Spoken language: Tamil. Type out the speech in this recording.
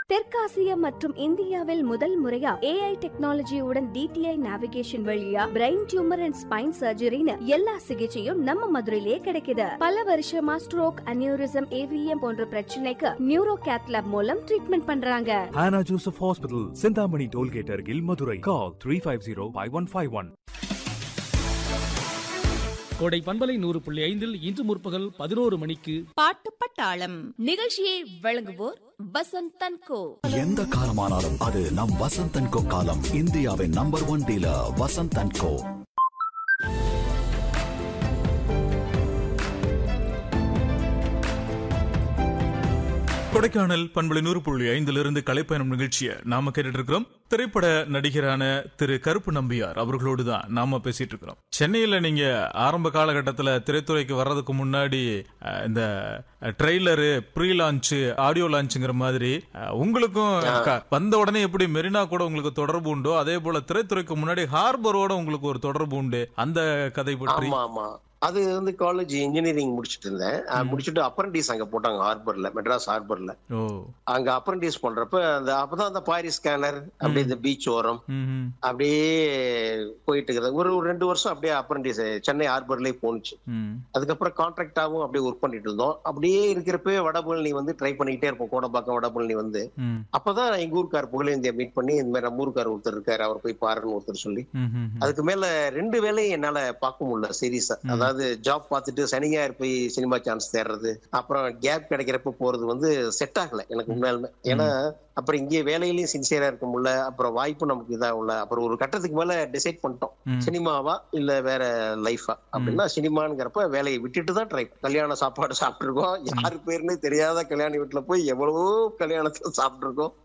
தெற்காசியா மற்றும் இந்தியாவில் முதல் முறையா ஏஐ டெக்னாலஜியுடன் டிடிஐ நேவிகேஷன் வழியா பிரெயின் டியூமர் அண்ட் ஸ்பைன் சர்ஜரின்னு எல்லா சிகிச்சையும் நம்ம மதுரையிலே கிடைக்குது பல வருஷமா ஸ்ட்ரோக் அனியூரிசம் ஏவிஎம் போன்ற பிரச்சனைக்கு நியூரோ கேத்லாப் மூலம் ட்ரீட்மெண்ட் பண்றாங்க Hannah Joseph Hospital, Sindhamani Tollgate Argil, Madurai. Call 350-5151. கோடை பண்பலை நூறு புள்ளி ஐந்தில் இன்று முற்பகல் பதினோரு மணிக்கு பாட்டு பட்டாளம் நிகழ்ச்சியை வழங்குவோர் வசந்த் தன்கோ எந்த காலமானாலும் அது நம் வசந்த் அண்ட் கோ காலம் இந்தியாவின் number one dealer Vasanth and co Kodaikanal பண்பலை நூறு புள்ளி ஐந்திலிருந்து கலைப்பயணம் நிகழ்ச்சியை நாம கேட்டுட்டு இருக்கிறோம் திரைப்பட நடிகரான திரு கருப்பு நம்பியார் அவர்களோடு தான் நாம பேசிட்டு இருக்கிறோம் சென்னையில நீங்க ஆரம்ப காலகட்டத்துல திரைத்துறைக்கு வர்றதுக்கு முன்னாடி அஹ், இந்த ட்ரெய்லரு ப்ரீ லான்ச் ஆடியோ லான்ச்சுங்கிற மாதிரி அஹ், உங்களுக்கும் க- வந்த உடனே எப்படி மெரினா கூட உங்களுக்கு தொடர்பு உண்டோ அதே போல திரைத்துறைக்கு முன்னாடி ஹார்பரோட உங்களுக்கு ஒரு தொடர்பு உண்டு அந்த கதை பற்றி ஆமா ஆமா அது வந்து காலேஜ் இன்ஜினியரிங் முடிச்சிட்டு இருந்தேன் அஹ் முடிச்சுட்டு அப்ரண்டிஸ் அங்க போட்டாங்க ஹார்பர்ல மெட்ராஸ் ஹார்பர்ல ஓ அங்க அப்ரண்டிஸ் பண்றப்ப அந்த அப்பதான் அந்த பாரிஸ் ஸ்கேனர் அப்படியே இந்த பீச் ஓரம் ம் அப்படியே போயிட்டு இருக்குது ஒரு ஒரு ரெண்டு வருஷம் அப்படியே அப்ரண்டிஸ் சென்னை ஹார்பர்லயே போணுச்சு ம் அதுக்கப்புறம் கான்ட்ராக்டாவும் அப்படியே ஒர்க் பண்ணிட்டு இருந்தோம் அப்படியே இருக்கிறப்ப வடபழனி வந்து ட்ரை பண்ணிக்கிட்டே இருப்போம் கோடம்பாக்கம் வடபழனி வந்து ம் அப்பதான் எங்க ஊருக்கார் புகழேந்திய மீட் பண்ணி இந்த மாதிரி நம்ம ஊருக்கார் ஒருத்தர் இருக்காரு அவர் போய் பாருன்னு ஒருத்தர் சொல்லி ம் ம் அதுக்கு மேல ரெண்டு வேலையும் என்னால பார்க்க முடியல சீரியஸா அதாவது ஜாப் பார்த்துட்டு சனி ஞாயிறு போய் சினிமா சான்ஸ் தேடுறது அப்புறம் கேப் கிடைக்கிறப்ப போறது வந்து செட் ஆகல எனக்கு உண்மையாலுமே ஏன்னா அப்புறம் இங்கே வேலையிலயும் சின்சியரா இருக்க முடியல அப்புறம் வாய்ப்பு நமக்கு இதாகல அப்புறம் ஒரு கட்டத்துக்கு மேல டிசைட் பண்ணிட்டோம் ம். சினிமாவா இல்ல வேற லைஃபா அப்படின்னா சினிமாங்கிறப்ப வேலையை விட்டுட்டு தான் ட்ரை கல்யாண சாப்பாடு சாப்பிட்டுருக்கோம் யாரு பேருன்னே தெரியாத கல்யாண வீட்டுல போய் எவ்வளவோ கல்யாணத்துல சாப்பிட்டுருக்கோம்